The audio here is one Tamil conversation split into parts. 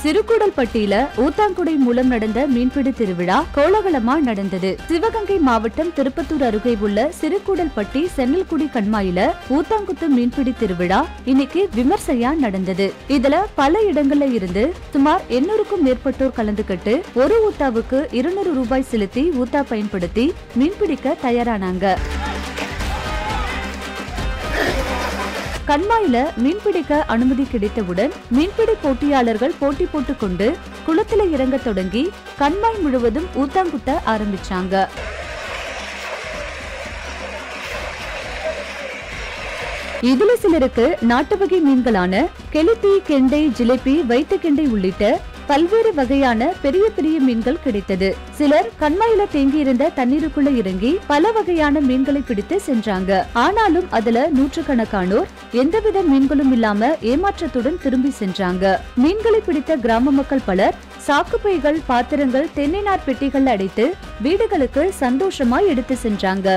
சிறுகூடல்பட்டியில ஊத்தாங்குடை மூலம் நடந்த மீன்பிடி திருவிழா கோலாகலமா நடந்தது சிவகங்கை மாவட்டம் திருப்பத்தூர் அருகே உள்ள சிறுகூடல்பட்டி சென்னல்குடி கண்மாயில ஊத்தாங்குத்து மீன்பிடி திருவிழா இன்னைக்கு விமர்சையா நடந்தது இதுல பல இடங்கள்ல இருந்து சுமார் எண்ணூறுக்கும் மேற்பட்டோர் கலந்துகிட்டு ஒரு ஊத்தாவுக்கு இருநூறு ரூபாய் செலுத்தி ஊத்தா பயன்படுத்தி மீன்பிடிக்க தயாரானாங்க கண்மாயில மீன்பிடிக்க அனுமதி கிடைத்தவுடன் மீன்பிடி போட்டியாளர்கள் போட்டி போட்டுக் கொண்டு குளத்துல இறங்க தொடங்கி கண்மாய் முழுவதும் ஊத்தாங்குத்த ஆரம்பிச்சாங்க இதுல சிலருக்கு நாட்டு வகை மீன்களான கெளுத்தி கெண்டை ஜிலேபி வைத்த கெண்டை உள்ளிட்ட பல்வேறு வகையான பெரிய பெரிய மீன்கள் கிடைத்தது சிலர் கண்மாயில தேங்கியிருந்த தண்ணீருக்குள்ள இறங்கி பல வகையான மீன்களை பிடித்து சென்றாங்க ஆனாலும் அதுல நூற்றுக்கணக்கானோர் எந்தவித மீன்களும் இல்லாம ஏமாற்றத்துடன் திரும்பி சென்றாங்க மீன்களை பிடித்த கிராம மக்கள் பலர் சாக்குப்பைகள் பாத்திரங்கள் தென்னை நார் பெட்டிகள் அடைத்து வீடுகளுக்கு சந்தோஷமா எடுத்து சென்றாங்க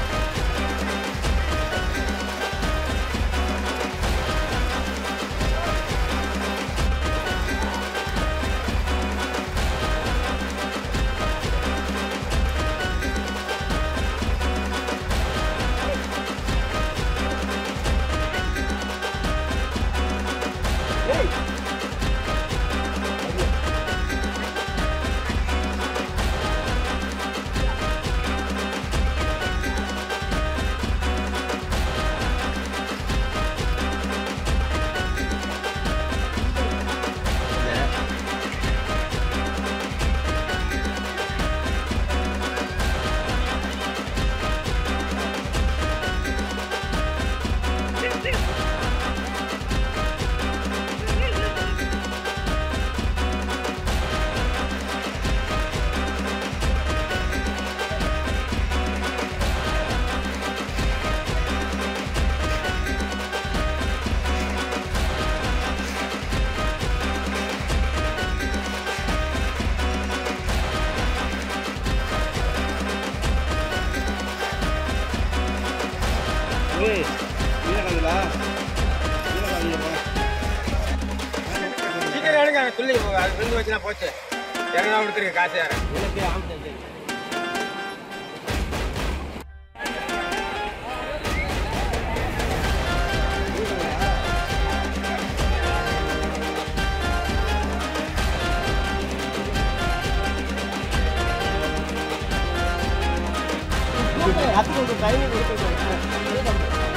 ஏய் வீரகாங்களா வீரகாங்களா சீக்கிரம் எடுங்க சொல்லி அது விருந்து வச்சுனா போச்சு எங்கன்னா கொடுத்துருக்கு காசு யாரும் எனக்கு ஆமாம் அதுக்கு டைமிங் கொடுத்துருக்கோம்